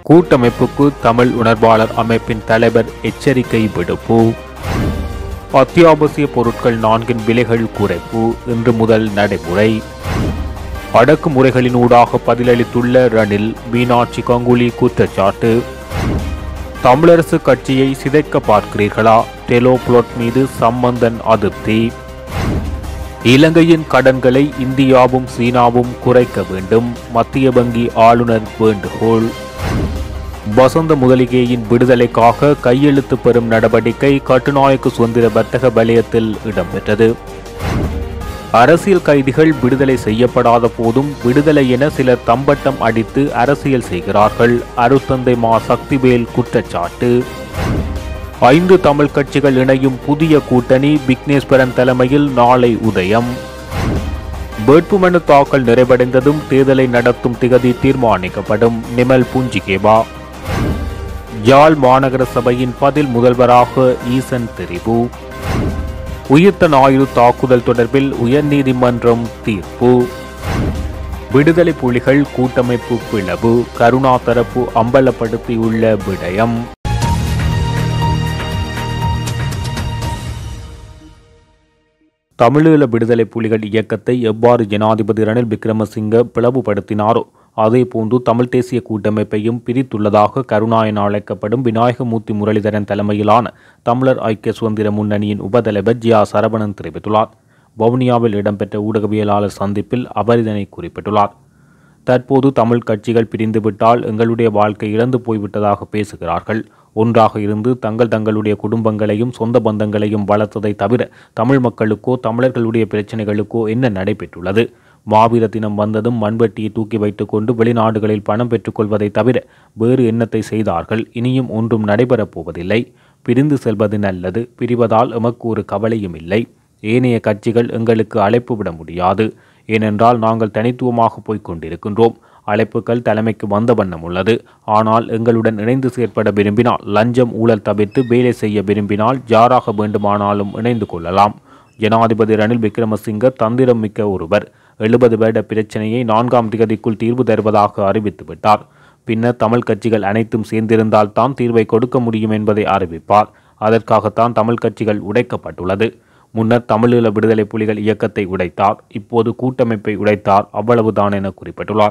கூட்டமைப்புக்கு தமிழ் உணர்வாளர் அமைப்பின் தலைவர் எச்சரிக்கை விடுப்பு அத்தியாவசிய பொருட்கள் நான்கின் விலைகள் குறைப்பு இன்று முதல் நடைமுறை அடக்குமுறைகளினூடாக பதிலளித்துள்ள ரணில் மீனாட்சி கங்குலி குற்றச்சாட்டு தமிழரசு கட்சியை சிதைக்க பார்க்கிறீர்களா டெலோ புளொட் மீது சம்பந்தன் அதிருப்தி இலங்கையின் கடன்களை இந்தியாவும் சீனாவும் குறைக்க வேண்டும் மத்திய வங்கி ஆளுநர் வேண்டுகோள் வசந்த முதலிகையின் விடுதலைக்காக கையெழுத்து பெறும் நடவடிக்கை கட்டுநாயக்கு சுதந்திர வர்த்தக வலயத்தில் இடம்பெற்றது அரசியல் கைதிகள் விடுதலை செய்யப்படாத போதும் விடுதலை என சிலர் தம்பட்டம் அடித்து அரசியல் செய்கிறார்கள் அருத்தந்தை மா சக்திவேல் குற்றச்சாட்டு ஐந்து தமிழ் கட்சிகள் இணையும் புதிய கூட்டணி விக்னேஸ்வரன் தலைமையில் நாளை உதயம் வேட்புமனு தாக்கல் நிறைவடைந்ததும் தேர்தலை நடத்தும் திகதி தீர்மானிக்கப்படும் நிமல் புஞ்சிகேபா யாழ் மாநகர சபையின் பதில் முதல்வராக ஈசன் தெரிவு உயிர்த்த ஞாயிறு தாக்குதல் தொடர்பில் உயர்நீதிமன்றம் தீர்ப்பு விடுதலை புலிகள் கூட்டமைப்பு பிளவு கருணா தரப்பு அம்பலப்படுத்தியுள்ள விடயம் தமிழீழ விடுதலை புலிகள் இயக்கத்தை எவ்வாறு ஜனாதிபதி ரணில் விக்ரமசிங்க பிளவுபடுத்தினாரோ அதேபோன்று தமிழ் தேசிய கூட்டமைப்பையும் பிரித்துள்ளதாக கருணா என அழைக்கப்படும் விநாயகமூர்த்தி முரளிதரன் தலைமையிலான தமிழர் ஐக்கிய சுதந்திர முன்னணியின் உபதலைவர் ஜியா சரவணன் தெரிவித்துள்ளார் வவுனியாவில் இடம்பெற்ற ஊடகவியலாளர் சந்திப்பில் அவர் இதனை குறிப்பிட்டுள்ளார் தற்போது தமிழ் கட்சிகள் பிரிந்துவிட்டால் எங்களுடைய வாழ்க்கை இழந்து போய்விட்டதாக பேசுகிறார்கள் ஒன்றாக இருந்து தங்கள் தங்களுடைய குடும்பங்களையும் சொந்த பந்தங்களையும் வளர்த்ததை தவிர தமிழ் மக்களுக்கோ தமிழர்களுடைய பிரச்சனைகளுக்கோ என்ன நடைபெற்றுள்ளது மாவீர தினம் வந்ததும் மண்வெட்டியை தூக்கி வைத்துக்கொண்டு வெளிநாடுகளில் பணம் பெற்றுக்கொள்வதை தவிர வேறு எண்ணத்தை செய்தார்கள் இனியும் ஒன்றும் நடைபெறப் போவதில்லை பிரிந்து செல்வது நல்லது பிரிவதால் எமக்கு ஒரு கவலையும் இல்லை ஏனைய கட்சிகள் எங்களுக்கு அழைப்பு விட முடியாது ஏனென்றால் நாங்கள் தனித்துவமாக போய்க் கொண்டிருக்கின்றோம் அழைப்புகள் தலைமைக்கு வந்த வண்ணம் உள்ளது ஆனால் எங்களுடன் இணைந்து செயற்பட விரும்பினால் லஞ்சம் ஊழல் தவிர்த்து வேலை செய்ய விரும்பினால் ஜாராக வேண்டுமானாலும் இணைந்து கொள்ளலாம் ஜனாதிபதி ரணில் விக்ரமசிங்க தந்திரம் மிக்க ஒருவர் எழுபது வருட பிரச்சனையை நான்காம் திகதிக்குள் தீர்வு தருவதாக அறிவித்து விட்டார் பின்னர் தமிழ் கட்சிகள் அனைத்தும் சேர்ந்திருந்தால் தான் தீர்வை கொடுக்க முடியும் என்பதை அறிவிப்பார் அதற்காகத்தான் தமிழ் கட்சிகள் உடைக்கப்பட்டுள்ளது முன்னர் தமிழீழ விடுதலை புலிகள் இயக்கத்தை உடைத்தார் இப்போது கூட்டமைப்பை உடைத்தார் அவ்வளவுதான் என குறிப்பிட்டுள்ளார்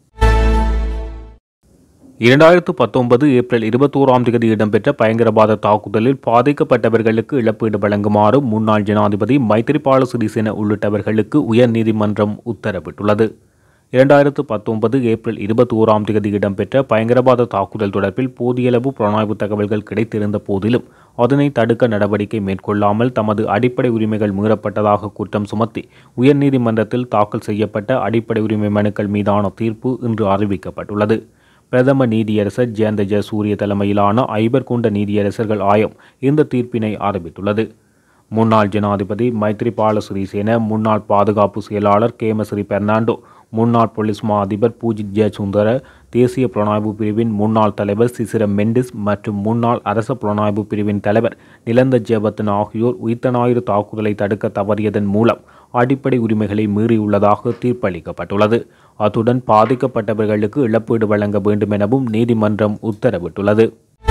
இரண்டாயிரத்து பத்தொன்பது ஏப்ரல் இருபத்தோராம் தேதி இடம்பெற்ற பயங்கரவாத தாக்குதலில் பாதிக்கப்பட்டவர்களுக்கு இழப்பீடு வழங்குமாறு முன்னாள் ஜனாதிபதி மைத்திரிபால சிறிசேன உள்ளிட்டவர்களுக்கு உயர்நீதிமன்றம் உத்தரவிட்டுள்ளது இரண்டாயிரத்து பத்தொன்பது ஏப்ரல் இருபத்தி ஓராம் தேதி இடம்பெற்ற பயங்கரவாத தாக்குதல் தொடர்பில் போதியளவு புலனாய்வு தகவல்கள் கிடைத்திருந்த போதிலும் அதனை தடுக்க நடவடிக்கை மேற்கொள்ளாமல் தமது அடிப்படை உரிமைகள் மீறப்பட்டதாக குற்றம் சுமத்தி உயர்நீதிமன்றத்தில் தாக்கல் செய்யப்பட்ட அடிப்படை உரிமை மனுக்கள் மீதான தீர்ப்பு இன்று அறிவிக்கப்பட்டுள்ளது பிரதம நீதியரசர் ஜெயந்த ஜெயசூரிய தலைமையிலான ஐவர் கொண்ட நீதியரசர்கள் ஆயம் இந்த தீர்ப்பினை அறிவித்துள்ளது முன்னாள் ஜனாதிபதி மைத்ரிபால சிறிசேன முன்னாள் பாதுகாப்பு செயலாளர் கேமஸ்ரீ பெர்னாண்டோ முன்னாள் போலீஸ் மா அதிபர் பூஜித் ஜெயசுந்தர தேசிய புலனாய்வு பிரிவின் முன்னாள் தலைவர் சிசிர மெண்டிஸ் மற்றும் முன்னாள் அரச புலனாய்வு பிரிவின் தலைவர் நிலந்த ஜெயவர்தன் ஆகியோர் உயிர்த்த ஞாயிறு தாக்குதலை தடுக்க தவறியதன் மூலம் அடிப்படை உரிமைகளை மீறியுள்ளதாக தீர்ப்பளிக்கப்பட்டுள்ளது அத்துடன் பாதிக்கப்பட்டவர்களுக்கு இழப்பீடு வழங்க வேண்டும் எனவும் நீதிமன்றம் உத்தரவிட்டுள்ளது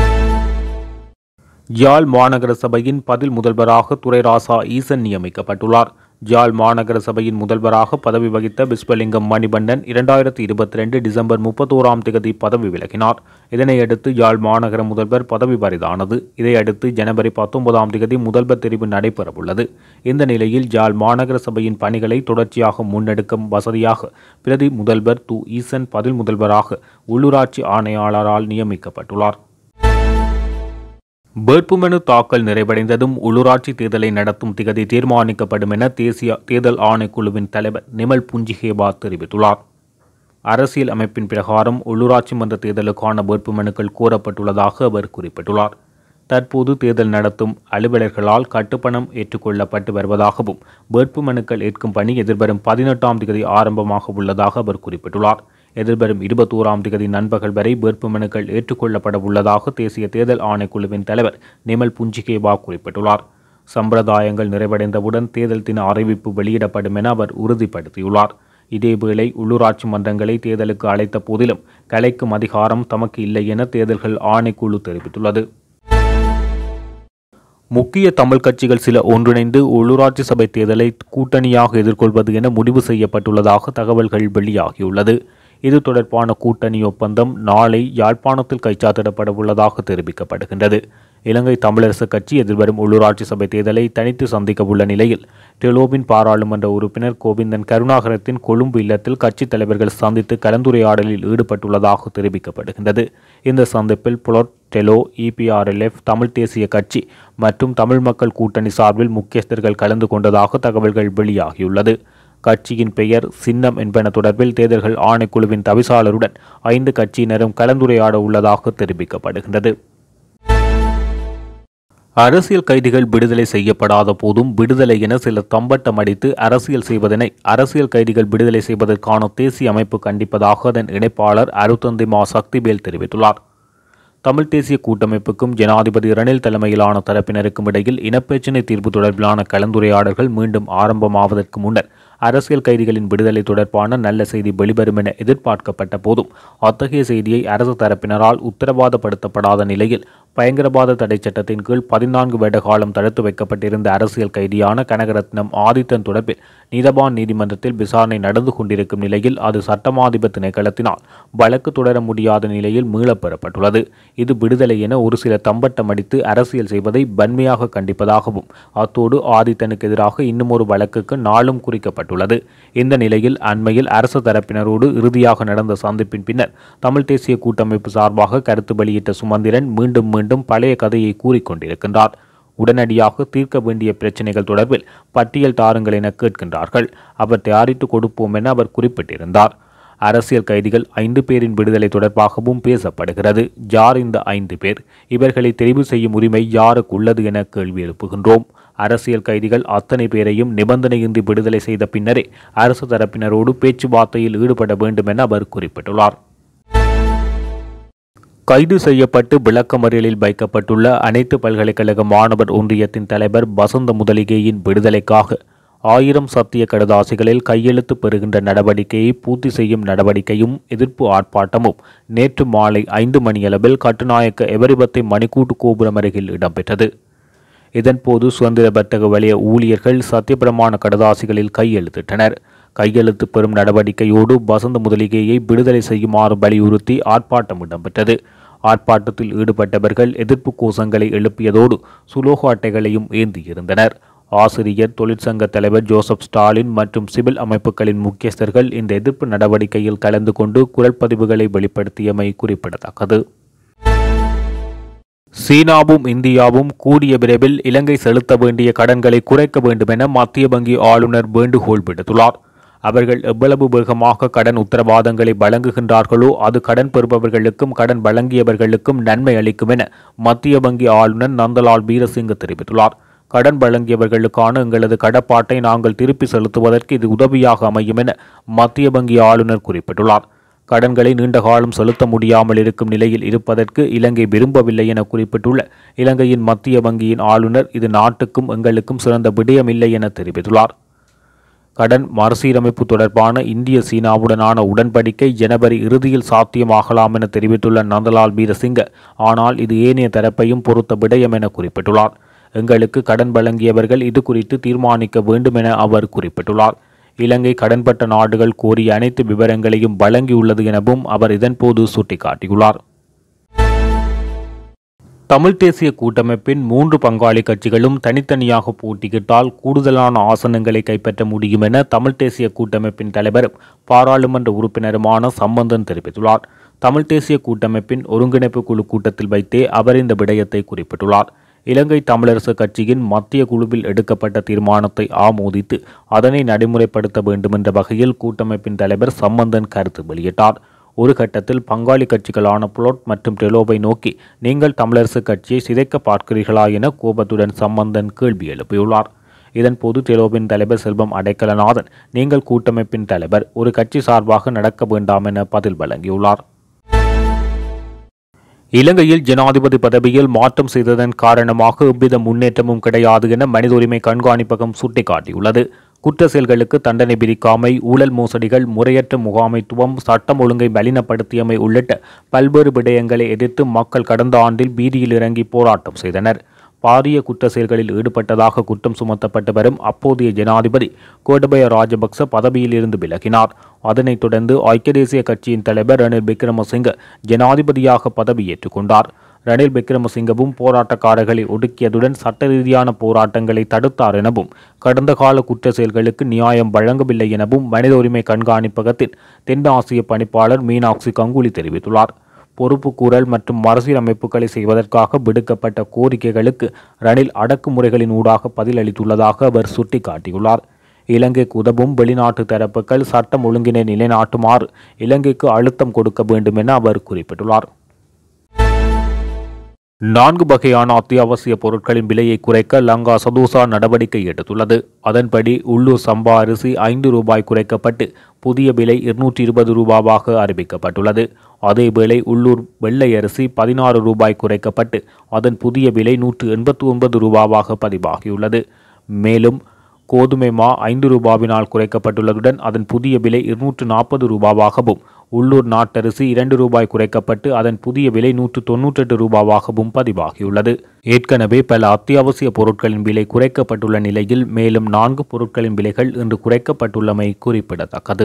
யாழ் மாநகர சபையின் பதில் முதல்வராக துரைராசா ஈசன் நியமிக்கப்பட்டுள்ளார் யாழ் மாநகர சபையின் முதல்வராக பதவி வகித்த விஸ்வலிங்கம் மணிபண்டன் இரண்டாயிரத்தி இருபத்தி ரெண்டு டிசம்பர் முப்பத்தோராம் தேதி பதவி விலகினார் இதனையடுத்து யாழ் மாநகர முதல்வர் பதவி பரிதானது இதையடுத்து ஜனவரி பத்தொன்பதாம் தேதி முதல்வர் தெரிவு நடைபெறவுள்ளது இந்த நிலையில் யாழ் மாநகர சபையின் பணிகளை தொடர்ச்சியாக முன்னெடுக்கும் வசதியாக பிரதி முதல்வர் து ஈசன் பதில் முதல்வராக உள்ளூராட்சி ஆணையாளரால் நியமிக்கப்பட்டுள்ளார் வேட்புமனு தாக்கல் நிறைவடைந்ததும் உள்ளூராட்சி தேர்தலை நடத்தும் திகதி தீர்மானிக்கப்படும் என தேசிய தேர்தல் ஆணைக்குழுவின் தலைவர் நிமல் புஞ்சிகேபா தெரிவித்துள்ளார் அரசியல் அமைப்பின் பிரகாரம் உள்ளூராட்சி மன்ற தேர்தலுக்கான வேட்புமனுக்கள் கோரப்பட்டுள்ளதாக அவர் குறிப்பிட்டுள்ளார் தற்போது தேர்தல் நடத்தும் அலுவலர்களால் கட்டுப்பணம் ஏற்றுக்கொள்ளப்பட்டு வருவதாகவும் வேட்புமனுக்கள் ஏற்கும் பணி எதிர்வரும் பதினெட்டாம் தேதி ஆரம்பமாக உள்ளதாக அவர் குறிப்பிட்டுள்ளார் எதிர்வரும் இருபத்தோராம் தேதி நண்பகல் வரை வேட்புமனுக்கள் ஏற்றுக்கொள்ளப்பட உள்ளதாக தேசிய தேர்தல் ஆணைக்குழுவின் தலைவர் நிமல் புஞ்சிகேவா குறிப்பிட்டுள்ளார் சம்பிரதாயங்கள் நிறைவடைந்தவுடன் தேர்தல் தின அறிவிப்பு வெளியிடப்படும் என அவர் உறுதிப்படுத்தியுள்ளார் இதேவேளை உள்ளூராட்சி மன்றங்களை தேர்தலுக்கு அழைத்த போதிலும் கலைக்கும் அதிகாரம் தமக்கு இல்லை என தேர்தல்கள் ஆணைக்குழு தெரிவித்துள்ளது முக்கிய தமிழ் கட்சிகள் சில ஒன்றிணைந்து உள்ளூராட்சி சபை தேர்தலை கூட்டணியாக எதிர்கொள்வது என முடிவு செய்யப்பட்டுள்ளதாக தகவல்கள் வெளியாகியுள்ளது இது தொடர்பான கூட்டணி ஒப்பந்தம் நாளை யாழ்ப்பாணத்தில் கைச்சாத்திடப்பட உள்ளதாக தெரிவிக்கப்படுகின்றது இலங்கை தமிழரசு கட்சி எதிர்வரும் உள்ளூராட்சி சபை தேர்தலை தனித்து சந்திக்க உள்ள நிலையில் டெலோபின் பாராளுமன்ற உறுப்பினர் கோவிந்தன் கருணாகரத்தின் கொழும்பு இல்லத்தில் கட்சித் தலைவர்கள் சந்தித்து கலந்துரையாடலில் ஈடுபட்டுள்ளதாக தெரிவிக்கப்படுகின்றது இந்த சந்திப்பில் புலோட் டெலோ இபிஆர்எல்எஃப் தமிழ் தேசிய கட்சி மற்றும் தமிழ் மக்கள் கூட்டணி சார்பில் முக்கியஸ்தர்கள் கலந்து கொண்டதாக தகவல்கள் வெளியாகியுள்ளது கட்சியின் பெயர் சின்னம் என்பன தொடர்பில் தேர்தல்கள் ஆணைக்குழுவின் தவிசாளருடன் ஐந்து கட்சியினரும் கலந்துரையாட உள்ளதாக தெரிவிக்கப்படுகின்றது அரசியல் கைதிகள் விடுதலை செய்யப்படாத போதும் விடுதலை என சிலர் தம்பட்டம் அடித்து அரசியல் செய்வதனை அரசியல் கைதிகள் விடுதலை செய்வதற்கான தேசிய அமைப்பு கண்டிப்பதாக அதன் இணைப்பாளர் அருத்தந்தி மா சக்திவேல் தெரிவித்துள்ளார் தமிழ் தேசிய கூட்டமைப்புக்கும் ஜனாதிபதி ரணில் தலைமையிலான தரப்பினருக்கும் இடையில் இனப்பிரச்சினை தீர்வு தொடர்பிலான கலந்துரையாடல்கள் மீண்டும் ஆரம்பமாவதற்கு முன்னர் அரசியல் கைதிகளின் விடுதலை தொடர்பான நல்ல செய்தி வெளிவரும் என எதிர்பார்க்கப்பட்ட போதும் அத்தகைய செய்தியை அரசு தரப்பினரால் உத்தரவாதப்படுத்தப்படாத நிலையில் பயங்கரவாத தடை சட்டத்தின் கீழ் பதினான்கு வருட காலம் தடுத்து வைக்கப்பட்டிருந்த அரசியல் கைதியான கனகரத்னம் ஆதித்தன் தொடர்பில் நீதவான் நீதிமன்றத்தில் விசாரணை நடந்து கொண்டிருக்கும் நிலையில் அது சட்டமாதிப திணைக்களத்தினால் வழக்கு தொடர முடியாத நிலையில் மீளப் பெறப்பட்டுள்ளது இது விடுதலை என ஒரு சில தம்பட்டம் அடித்து அரசியல் செய்வதை வன்மையாக கண்டிப்பதாகவும் அத்தோடு ஆதித்தனுக்கு எதிராக இன்னும் ஒரு வழக்குக்கு நாளும் குறிக்கப்பட்டுள்ளது இந்த நிலையில் அண்மையில் அரசு தரப்பினரோடு இறுதியாக நடந்த சந்திப்பின் பின்னர் தமிழ் தேசிய கூட்டமைப்பு சார்பாக கருத்து வெளியிட்ட சுமந்திரன் மீண்டும் மீண்டும் பழைய கதையை கூறிக்கொண்டிருக்கின்றார் உடனடியாக தீர்க்க வேண்டிய பிரச்சினைகள் தொடர்பில் பட்டியல் தாருங்கள் என கேட்கின்றார்கள் அவர் தயாரித்து கொடுப்போம் என அவர் குறிப்பிட்டிருந்தார் அரசியல் கைதிகள் ஐந்து பேரின் விடுதலை தொடர்பாகவும் பேசப்படுகிறது யார் இந்த ஐந்து பேர் இவர்களை தெரிவு செய்யும் உரிமை யாருக்கு உள்ளது என கேள்வி எழுப்புகின்றோம் அரசியல் கைதிகள் அத்தனை பேரையும் நிபந்தனையின்றி விடுதலை செய்த பின்னரே அரசு தரப்பினரோடு பேச்சுவார்த்தையில் ஈடுபட வேண்டும் என அவர் குறிப்பிட்டுள்ளார் கைது செய்யப்பட்டு விளக்கமறியலில் வைக்கப்பட்டுள்ள அனைத்து பல்கலைக்கழக மாணவர் ஒன்றியத்தின் தலைவர் வசந்த முதலிகையின் விடுதலைக்காக ஆயிரம் சத்திய கடுதாசிகளில் கையெழுத்து பெறுகின்ற நடவடிக்கையை பூர்த்தி செய்யும் நடவடிக்கையும் எதிர்ப்பு ஆர்ப்பாட்டமும் நேற்று மாலை ஐந்து மணியளவில் கட்டுநாயக்க எவரிபத்தை மணிக்கூட்டு கோபுரம் அருகில் இடம்பெற்றது இதன்போது சுதந்திர வர்த்தக வலய ஊழியர்கள் சத்தியப்பிரமாண கடதாசிகளில் கையெழுத்திட்டனர் கையெழுத்து பெறும் நடவடிக்கையோடு வசந்த முதலிகையை விடுதலை செய்யுமாறு வலியுறுத்தி ஆர்ப்பாட்டம் இடம்பெற்றது ஆர்ப்பாட்டத்தில் ஈடுபட்டவர்கள் எதிர்ப்பு கோஷங்களை எழுப்பியதோடு சுலோக அட்டைகளையும் ஏந்தியிருந்தனர் ஆசிரியர் தொழிற்சங்க தலைவர் ஜோசப் ஸ்டாலின் மற்றும் சிவில் அமைப்புகளின் முக்கியஸ்தர்கள் இந்த எதிர்ப்பு நடவடிக்கையில் கலந்து கொண்டு குரல் பதிவுகளை வெளிப்படுத்தியமை குறிப்பிடத்தக்கது சீனாவும் இந்தியாவும் கூடிய விரைவில் இலங்கை செலுத்த வேண்டிய கடன்களை குறைக்க வேண்டும் என மத்திய வங்கி ஆளுநர் வேண்டுகோள் விடுத்துள்ளார் அவர்கள் எவ்வளவு வேகமாக கடன் உத்தரவாதங்களை வழங்குகின்றார்களோ அது கடன் பெறுபவர்களுக்கும் கடன் வழங்கியவர்களுக்கும் நன்மை அளிக்கும் என மத்திய வங்கி ஆளுநர் நந்தலால் வீரசிங்க தெரிவித்துள்ளார் கடன் வழங்கியவர்களுக்கான எங்களது கடப்பாட்டை நாங்கள் திருப்பி செலுத்துவதற்கு இது உதவியாக அமையும் என மத்திய வங்கி ஆளுநர் குறிப்பிட்டுள்ளார் கடன்களை நீண்ட காலம் செலுத்த முடியாமல் இருக்கும் நிலையில் இருப்பதற்கு இலங்கை விரும்பவில்லை என குறிப்பிட்டுள்ள இலங்கையின் மத்திய வங்கியின் ஆளுநர் இது நாட்டுக்கும் எங்களுக்கும் சிறந்த விடயமில்லை என தெரிவித்துள்ளார் கடன் மறுசீரமைப்பு தொடர்பான இந்திய சீனாவுடனான உடன்படிக்கை ஜனவரி இறுதியில் சாத்தியமாகலாம் என தெரிவித்துள்ள நந்தலால் வீரசிங்க ஆனால் இது ஏனைய தரப்பையும் பொறுத்த விடயம் என குறிப்பிட்டுள்ளார் எங்களுக்கு கடன் வழங்கியவர்கள் இது குறித்து தீர்மானிக்க வேண்டும் என அவர் குறிப்பிட்டுள்ளார் இலங்கை கடன்பட்ட நாடுகள் கோரிய அனைத்து விவரங்களையும் வழங்கியுள்ளது எனவும் அவர் இதன்போது சுட்டிக்காட்டியுள்ளார் தமிழ் தேசிய கூட்டமைப்பின் மூன்று பங்காளி கட்சிகளும் தனித்தனியாக போட்டியிட்டால் கூடுதலான ஆசனங்களை கைப்பற்ற முடியும் என தமிழ் தேசிய கூட்டமைப்பின் தலைவரும் பாராளுமன்ற உறுப்பினருமான சம்பந்தன் தெரிவித்துள்ளார் தமிழ் தேசிய கூட்டமைப்பின் ஒருங்கிணைப்பு குழு கூட்டத்தில் வைத்தே அவர் இந்த விடயத்தை குறிப்பிட்டுள்ளார் இலங்கை தமிழரசு கட்சியின் மத்திய குழுவில் எடுக்கப்பட்ட தீர்மானத்தை ஆமோதித்து அதனை நடைமுறைப்படுத்த வேண்டுமென்ற வகையில் கூட்டமைப்பின் தலைவர் சம்பந்தன் கருத்து வெளியிட்டார் ஒரு கட்டத்தில் பங்காளி கட்சிகளான புளோட் மற்றும் டெலோவை நோக்கி நீங்கள் தமிழரசு கட்சியை சிதைக்க பார்க்கிறீர்களா என கோபத்துடன் சம்பந்தன் கேள்வி எழுப்பியுள்ளார் இதன்போது டெலோவின் தலைவர் செல்வம் அடைக்கலநாதன் நீங்கள் கூட்டமைப்பின் தலைவர் ஒரு கட்சி சார்பாக நடக்க வேண்டாம் என பதில் வழங்கியுள்ளார் இலங்கையில் ஜனாதிபதி பதவியில் மாற்றம் செய்ததன் காரணமாக எவ்வித முன்னேற்றமும் கிடையாது என மனித உரிமை கண்காணிப்பகம் சுட்டிக்காட்டியுள்ளது குற்ற செயல்களுக்கு தண்டனை விதிக்காமை ஊழல் மோசடிகள் முறையற்ற முகாமைத்துவம் சட்டம் ஒழுங்கை பலினப்படுத்தியமை உள்ளிட்ட பல்வேறு விடயங்களை எதிர்த்து மக்கள் கடந்த ஆண்டில் வீதியில் இறங்கி போராட்டம் செய்தனர் பாரிய குற்ற செயல்களில் ஈடுபட்டதாக குற்றம் சுமத்தப்பட்டு வரும் அப்போதைய ஜனாதிபதி கோட்டபய ராஜபக்ச பதவியிலிருந்து விலகினார் அதனைத் தொடர்ந்து ஐக்கிய தேசிய கட்சியின் தலைவர் ரணில் விக்ரமசிங்க ஜனாதிபதியாக பதவியேற்றுக் கொண்டார் ரணில் விக்ரமசிங்கவும் போராட்டக்காரர்களை ஒடுக்கியதுடன் சட்ட ரீதியான போராட்டங்களை தடுத்தார் எனவும் கடந்த கால குற்ற செயல்களுக்கு நியாயம் வழங்கவில்லை எனவும் மனித உரிமை கண்காணிப்பகத்தின் தென் ஆசிய பணிப்பாளர் மீனாட்சி கங்குலி தெரிவித்துள்ளார் பொறுப்புக்கூறல் மற்றும் மறுசீரமைப்புகளை செய்வதற்காக விடுக்கப்பட்ட கோரிக்கைகளுக்கு ரணில் அடக்குமுறைகளின் ஊடாக பதிலளித்துள்ளதாக அவர் சுட்டிக்காட்டியுள்ளார் இலங்கைக்கு உதவும் வெளிநாட்டு தரப்புகள் சட்டம் ஒழுங்கினை நிலைநாட்டுமாறு இலங்கைக்கு அழுத்தம் கொடுக்க வேண்டும் என அவர் குறிப்பிட்டுள்ளார் நான்கு வகையான அத்தியாவசிய பொருட்களின் விலையை குறைக்க லங்கா சதூசா நடவடிக்கை எடுத்துள்ளது அதன்படி உள்ளூர் சம்பா அரிசி ஐந்து ரூபாய் குறைக்கப்பட்டு புதிய விலை இருநூற்றி இருபது ரூபாவாக அறிவிக்கப்பட்டுள்ளது அதேவேளை உள்ளூர் வெள்ளை அரிசி பதினாறு ரூபாய் குறைக்கப்பட்டு அதன் புதிய விலை நூற்று எண்பத்தி ஒன்பது ரூபாவாக பதிவாகியுள்ளது மேலும் கோதுமை மா ஐந்து ரூபாவினால் குறைக்கப்பட்டுள்ளதுடன் அதன் புதிய விலை இருநூற்று நாற்பது ரூபாவாகவும் உள்ளூர் நாட்டரிசி இரண்டு ரூபாய் குறைக்கப்பட்டு அதன் புதிய விலை நூற்று தொன்னூற்றெட்டு ரூபாவாகவும் பதிவாகியுள்ளது ஏற்கனவே பல அத்தியாவசிய பொருட்களின் விலை குறைக்கப்பட்டுள்ள நிலையில் மேலும் நான்கு பொருட்களின் விலைகள் இன்று குறைக்கப்பட்டுள்ளமை குறிப்பிடத்தக்கது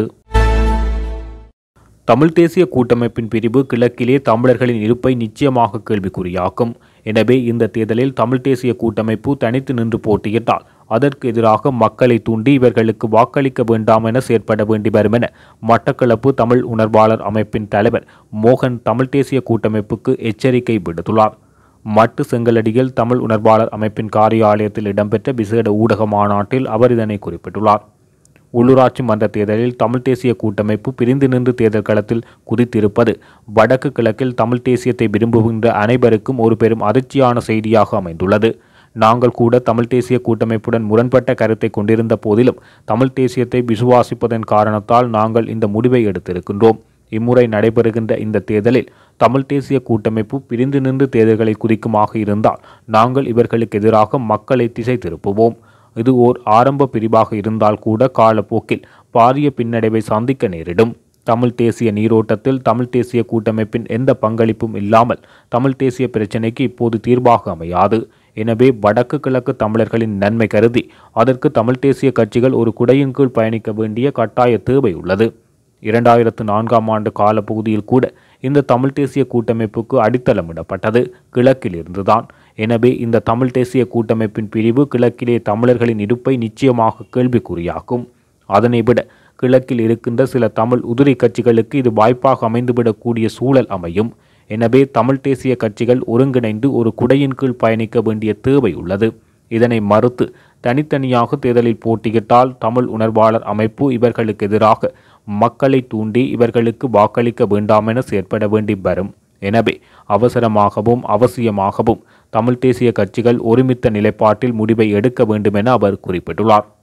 தமிழ் தேசிய கூட்டமைப்பின் பிரிவு கிழக்கிலே தமிழர்களின் இருப்பை நிச்சயமாக கேள்விக்குறியாக்கும் எனவே இந்த தேர்தலில் தமிழ் தேசிய கூட்டமைப்பு தனித்து நின்று போட்டியிட்டால் அதற்கு எதிராக மக்களை தூண்டி இவர்களுக்கு வாக்களிக்க வேண்டாம் என செயற்பட வேண்டி வரும் என மட்டக்களப்பு தமிழ் உணர்வாளர் அமைப்பின் தலைவர் மோகன் தமிழ் தேசிய கூட்டமைப்புக்கு எச்சரிக்கை விடுத்துள்ளார் மட்டு செங்கலடியில் தமிழ் உணர்வாளர் அமைப்பின் காரியாலயத்தில் இடம்பெற்ற விசேட ஊடக மாநாட்டில் அவர் இதனை குறிப்பிட்டுள்ளார் உள்ளூராட்சி மன்ற தேர்தலில் தமிழ் தேசிய கூட்டமைப்பு பிரிந்து நின்று தேர்தல் களத்தில் குதித்திருப்பது வடக்கு கிழக்கில் தமிழ் தேசியத்தை விரும்புகின்ற அனைவருக்கும் ஒரு பெரும் அதிர்ச்சியான செய்தியாக அமைந்துள்ளது நாங்கள் கூட தமிழ் தேசிய கூட்டமைப்புடன் முரண்பட்ட கருத்தை கொண்டிருந்த போதிலும் தமிழ் தேசியத்தை விசுவாசிப்பதன் காரணத்தால் நாங்கள் இந்த முடிவை எடுத்திருக்கின்றோம் இம்முறை நடைபெறுகின்ற இந்த தேர்தலில் தமிழ் தேசிய கூட்டமைப்பு பிரிந்து நின்று தேர்தல்களை குதிக்குமாக இருந்தால் நாங்கள் இவர்களுக்கு எதிராக மக்களை திசை திருப்புவோம் இது ஓர் ஆரம்ப பிரிவாக இருந்தால் கூட காலப்போக்கில் பாரிய பின்னடைவை சந்திக்க நேரிடும் தமிழ் தேசிய நீரோட்டத்தில் தமிழ் தேசிய கூட்டமைப்பின் எந்த பங்களிப்பும் இல்லாமல் தமிழ் தேசிய பிரச்சினைக்கு இப்போது தீர்வாக அமையாது எனவே வடக்கு கிழக்கு தமிழர்களின் நன்மை கருதி அதற்கு தமிழ் தேசிய கட்சிகள் ஒரு குடையின் கீழ் பயணிக்க வேண்டிய கட்டாய தேவை உள்ளது இரண்டாயிரத்து நான்காம் ஆண்டு காலப்பகுதியில் கூட இந்த தமிழ் தேசிய கூட்டமைப்புக்கு அடித்தளமிடப்பட்டது கிழக்கில் இருந்துதான் எனவே இந்த தமிழ் தேசிய கூட்டமைப்பின் பிரிவு கிழக்கிலே தமிழர்களின் இருப்பை நிச்சயமாக கேள்விக்குறியாக்கும் அதனை விட கிழக்கில் இருக்கின்ற சில தமிழ் உதிரி கட்சிகளுக்கு இது வாய்ப்பாக அமைந்துவிடக்கூடிய சூழல் அமையும் எனவே தமிழ் தேசிய கட்சிகள் ஒருங்கிணைந்து ஒரு குடையின் கீழ் பயணிக்க வேண்டிய தேவை உள்ளது இதனை மறுத்து தனித்தனியாக தேர்தலில் போட்டியிட்டால் தமிழ் உணர்வாளர் அமைப்பு இவர்களுக்கு எதிராக மக்களை தூண்டி இவர்களுக்கு வாக்களிக்க வேண்டாம் என செயற்பட வேண்டி வரும் எனவே அவசரமாகவும் அவசியமாகவும் தமிழ் தேசிய கட்சிகள் ஒருமித்த நிலைப்பாட்டில் முடிவை எடுக்க வேண்டும் என அவர் குறிப்பிட்டுள்ளார்